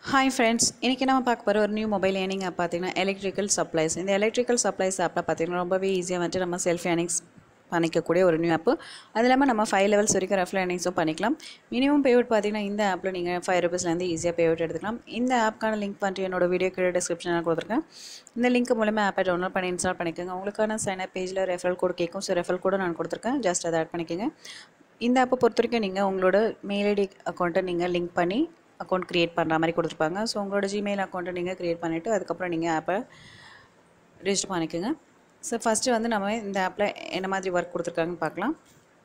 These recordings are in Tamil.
ஹாய் ஃப்ரெண்ட்ஸ் இன்றைக்கி நம்ம பார்க்க போகிற ஒரு நியூ மொபைல் ஏர்னிங் ஆப் பார்த்தீங்கன்னா எலக்ட்ரிக்கல் சப்ளைஸ் இந்த எலக்ட்ரிக்கல் சப்ளைஸ் ஆப்பில் பார்த்தீங்கன்னா ரொம்பவே ஈஸியாக வந்துட்டு நம்ம செல்ஃப் ஏர்னிங்ஸ் பண்ணிக்கக்கூடிய ஒரு நியூ ஆப்பு அது இல்லாமல் நம்ம ஃபைவ் லெவல்ஸ் வரைக்கும் ரெஃபர் ஏர்னிங்ஸும் பண்ணிக்கலாம் மினிமம் பேவுட் பார்த்தீங்கன்னா இந்த ஆப்பில் நீங்கள் ஃபைவ் ருபீஸ்லேருந்து ஈஸியாக பேவுட் எடுத்துக்கலாம் இந்த ஆப்க்கான லிங்க் பண்ணிட்டு என்னோட வீடியோ கீழே டிஸ்கிரிப்ஷனில் கொடுத்துருக்கேன் இந்த லிங்க் மூலமாக ஆப்பை டவுன்லோட் பண்ணி இன்ஸ்டால் பண்ணிக்கோங்க உங்களுக்கான சைனப் பேஜில் ரெஃபரல் கோட் கேட்கும் ஸோ ரெஃபரல் கூட நான் கொடுத்துருக்கேன் ஜஸ்ட் அதை ஆட் பண்ணிக்கோங்க இந்த ஆப்பை பொறுத்த வரைக்கும் நீங்கள் உங்களோட மெயில் ஐடி அக்கௌண்ட்டை நீங்கள் லிங்க் பண்ணி அக்கௌண்ட் க்ரியேட் பண்ணுற மாதிரி கொடுத்துருப்பாங்க ஸோ உங்களோட ஜிமெயில் அக்கௌண்ட்டை நீங்கள் க்ரியேட் பண்ணிவிட்டு அதுக்கப்புறம் நீங்கள் ஆப்பை ரிஜிஸ்டர் பண்ணிக்கோங்க ஸோ ஃபஸ்ட்டு வந்து நம்ம இந்த ஆப்பில் என்ன மாதிரி ஒர்க் கொடுத்துருக்காங்கன்னு பார்க்கலாம்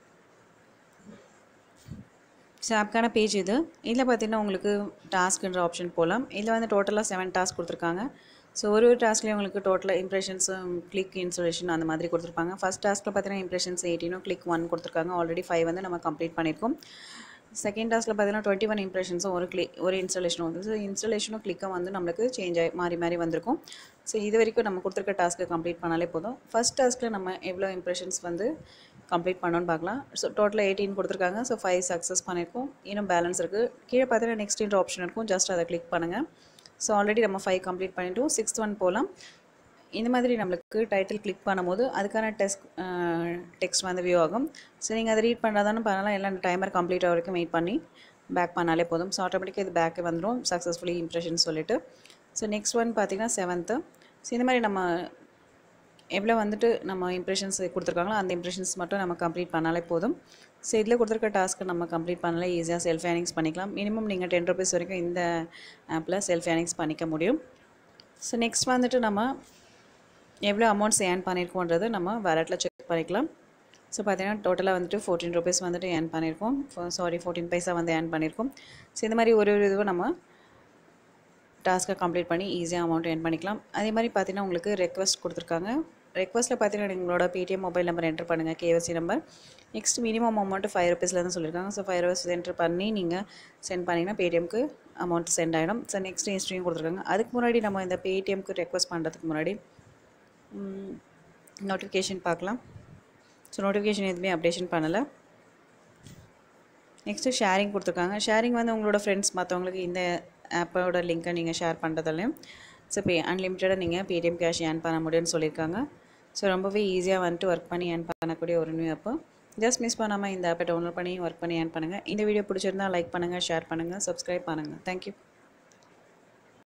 ஸோ ஆப்க்கான பேஜ் இது இதில் பார்த்தீங்கன்னா உங்களுக்கு டாஸ்க்குன்ற ஆப்ஷன் போகலாம் இதில் வந்து டோட்டலாக செவன் டாஸ்க் கொடுத்துருக்காங்க ஸோ ஒரு ஒரு டாஸ்க்லேயும் உங்களுக்கு டோட்டலாக இம்ப்ரெஷன்ஸ் கிளிக் இன்ஸ்டலேஷன் அந்த மாதிரி கொடுத்துருப்பாங்க ஃபஸ்ட் டாஸ்க்கில் பார்த்தீங்கன்னா இம்ப்ரெஷன்ஸ் எயிட்டீனும் கிளிக் ஒன் கொடுத்துருக்காங்க ஆல்ரெடி ஃபைவ் வந்து நம்ம கம்ப்ளீட் பண்ணியிருக்கோம் செகண்ட் டாஸ்க்கில் பார்த்தீங்கன்னா டுவெண்ட்டி ஒன் இம்ப்ரெஷன்ஸும் ஒரு கிளிக் ஒரு இன்ஸ்டலேஷனும் வந்து ஸோ இன்ஸ்டலேஷனும் கிளிக்கும் வந்து நம்மளுக்கு சேஞ்ச் ஆகி மாறி மாறி வந்திருக்கும் ஸோ இது வரைக்கும் நம்ம கொடுத்துருக்க டாஸ்க்கை கம்ப்ளீட் பண்ணாலே போதும் ஃபஸ்ட் டாஸ்க்கில் நம்ம எவ்வளோ இம்ப்ரெஷன்ஸ் வந்து கம்ப்ளீட் பண்ணோன்னு பார்க்கலாம் ஸோ டோட்டலாக எயிட்டீன் கொடுத்துருக்காங்க ஸோ ஃபைவ் சக்ஸஸ் பண்ணியிருக்கோம் இன்னும் பேலன்ஸ் இருக்குது கீழே பார்த்தீங்கன்னா நெக்ஸ்ட்ன்ற ஆப்ஷன் இருக்கும் ஜஸ்ட் அதை கிளிக் பண்ணுங்கள் ஸோ ஆல்ரெடி நம்ம ஃபைவ் கம்ப்ளீட் பண்ணிட்டோம் சிக்ஸ்த் ஒன் போகலாம் இந்த மாதிரி நம்மளுக்கு டைட்டில் கிளிக் பண்ணும்போது அதுக்கான டெஸ்ட் டெக்ஸ்ட் வந்து வியூ ஆகும் ஸோ நீங்கள் அதை ரீட் பண்ணுறதானு பண்ணலாம் இல்லை டைமர் கம்ப்ளீட் ஆக வரைக்கும் வெயிட் பண்ணி பேக் பண்ணாலே போதும் ஸோ ஆட்டோமேட்டிக்காக இது பேக்கே வந்துடும் சக்ஸஸ்ஃபுல்லி இம்ப்ரெஷன் சொல்லிட்டு ஸோ நெக்ஸ்ட் ஒன் பார்த்திங்கன்னா செவன்த்து ஸோ இந்த மாதிரி நம்ம எவ்வளோ வந்துட்டு நம்ம இம்ப்ரெஷன்ஸ் கொடுத்துருக்காங்களோ அந்த இம்ப்ரெஷன்ஸ் மட்டும் நம்ம கம்ப்ளீட் பண்ணாலே போதும் ஸோ இதில் கொடுத்துருக்க டாஸ்க்கு நம்ம கம்ப்ளீட் பண்ணாலே ஈஸியாக செல்ஃப் ஏர்னிங்ஸ் பண்ணிக்கலாம் மினிமம் நீங்கள் டென் ருபீஸ் வரைக்கும் இந்த ஆப்பில் செல்ஃப் ஏர்னிங்ஸ் பண்ணிக்க முடியும் ஸோ நெக்ஸ்ட் வந்துட்டு நம்ம எவ்வளோ அமௌண்ட்ஸ் ஏர்ன் பண்ணியிருக்கோன்றது நம்ம வேலெட்டில் செக் பண்ணிக்கலாம் ஸோ பார்த்தீங்கன்னா டோட்டலாக வந்துட்டு ஃபோர்டீன் ருபீஸ் வந்துட்டு ஏர்ன் பண்ணியிருக்கோம் சாரி ஃபோர்டீன் பைசா வந்து ஏர்ன் பண்ணியிருக்கோம் ஸோ இந்த மாதிரி ஒரு ஒரு இதுவும் நம்ம டாஸ்க்கை கம்ப்ளீட் பண்ணி ஈஸியாக அமௌண்ட் ஏர்ன் பண்ணிக்கலாம் அதே மாதிரி பார்த்தீங்கன்னா உங்களுக்கு ரெக்வஸ்ட் கொடுத்துருக்காங்க ரெக்வஸ்ட்டில் பார்த்தீங்கன்னா உங்களோட பேடிஎம் மொபைல் நம்பர் என்டர் பண்ணுங்கள் KSC number next minimum amount five ருபீஸ்லேருந்து சொல்லியிருக்காங்க ஸோ ஃபைவ் ருபீஸ் என்டர் பண்ணி நீங்கள் சென்ட் பண்ணிங்கன்னா பேடிஎம்க்கு அமௌண்ட் சென்ட் ஆகிடும் ஸோ நெக்ஸ்ட் ஹிஸ்ட்ரியும் கொடுத்துருக்காங்க அதுக்கு முன்னாடி நம்ம இந்த பேடிஎம்க்கு ரெக்வஸ்ட் பண்ணுறதுக்கு முன்னாடி நோட்டிஃபிகேஷன் பார்க்கலாம் ஸோ நோட்டிஃபிகேஷன் எதுவுமே அப்டேஷன் பண்ணலை நெக்ஸ்ட்டு ஷேரிங் கொடுத்துருக்காங்க ஷேரிங் வந்து உங்களோட ஃப்ரெண்ட்ஸ் மற்றவங்களுக்கு இந்த ஆப்போட லிங்க்கை நீங்கள் ஷேர் பண்ணுறதாலையும் ஸோ பே அன்லிமிட்டடாக நீங்கள் பேடிஎம் கேஷ் ஏர்ன் பண்ண முடியும்னு சொல்லியிருக்காங்க ஸோ ரொம்பவே ஈஸியாக வந்துட்டு ஒர்க் பண்ணி ஏர்ன் பண்ணக்கூடிய ஒரு நியூ ஆப்பு ஜஸ்ட் மிஸ் பண்ணாமல் இந்த ஆப்பை டவுன்லோட் பண்ணி ஒர்க் பண்ணி ஏர்ன் பண்ணுங்கள் இந்த வீடியோ பிடிச்சிருந்தா லைக் பண்ணுங்கள் ஷேர் பண்ணுங்கள் சப்ஸ்கிரைப் பண்ணுங்கள் தேங்க்யூ